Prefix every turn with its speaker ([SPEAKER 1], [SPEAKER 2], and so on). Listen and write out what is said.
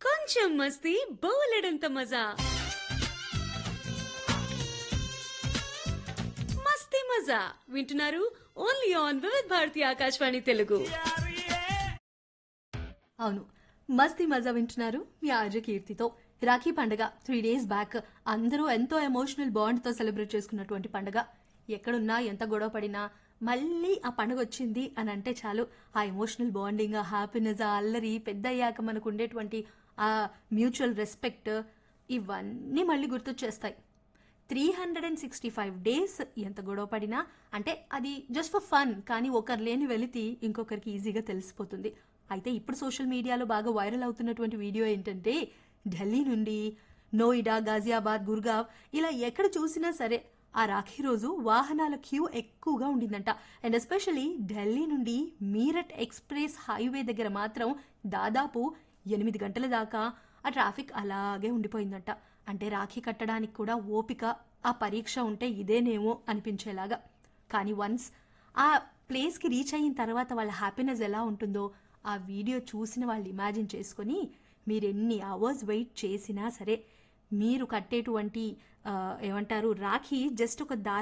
[SPEAKER 1] కొంచెం మస్తీ బోలెడంత మజా మస్తీ మజా వింటున్నారు ఓన్లీ ఆన్ వివిధ్ భారతి ఆకాశవాణి తెలుగు
[SPEAKER 2] అవును మస్తీ మజా వింటున్నారు మీ ఆర్జ కీర్తితో రాఖీ పండగ త్రీ డేస్ బ్యాక్ అందరూ ఎంతో ఎమోషనల్ బాండ్ తో సెలబ్రేట్ చేసుకున్నటువంటి పండగ ఎక్కడున్నా ఎంత గొడవ పడినా మళ్ళీ ఆ పండగ వచ్చింది అని అంటే చాలు ఆ ఎమోషనల్ బాండింగ్ ఆ హ్యాపీనెస్ ఆ అల్లరి పెద్ద అయ్యాక మనకు ఉండేటువంటి ఆ మ్యూచువల్ రెస్పెక్ట్ ఇవన్నీ మళ్ళీ గుర్తొచ్చేస్తాయి three hundred and sixty five days ఎంత గొడవ పడినా అంటే అది జస్ట్ ఫర్ ఫన్ కానీ ఒకరు లేని వెలితి ఇంకొకరికి ఈజీగా తెలిసిపోతుంది అయితే ఇప్పుడు సోషల్ మీడియాలో బాగా వైరల్ అవుతున్నటువంటి వీడియో ఏంటంటే ఢిల్లీ నుండి నోయిడా గాజియాబాద్ గుర్గావ్ ఇలా ఎక్కడ చూసినా సరే ఆ రాఖీ రోజు వాహనాల క్యూ ఎక్కువగా ఉండిందంట అండ్ ఎస్పెషలీ ఢిల్లీ నుండి మీరట్ ఎక్స్ప్రెస్ హైవే దగ్గర మాత్రం దాదాపు ఎనిమిది గంటల దాకా ఆ ట్రాఫిక్ అలాగే ఉండిపోయిందంట అంటే రాఖీ కట్టడానికి కూడా ఓపిక ఆ పరీక్ష ఉంటే ఇదేనేమో అనిపించేలాగా కానీ వన్స్ ఆ ప్లేస్కి రీచ్ అయిన తర్వాత వాళ్ళ హ్యాపీనెస్ ఎలా ఉంటుందో ఆ వీడియో చూసిన వాళ్ళు ఇమాజిన్ చేసుకొని మీరు ఎన్ని అవర్స్ వెయిట్ చేసినా సరే మీరు కట్టేటువంటి ఆ, ఏమంటారు రాఖీ జస్ట్ ఒక దా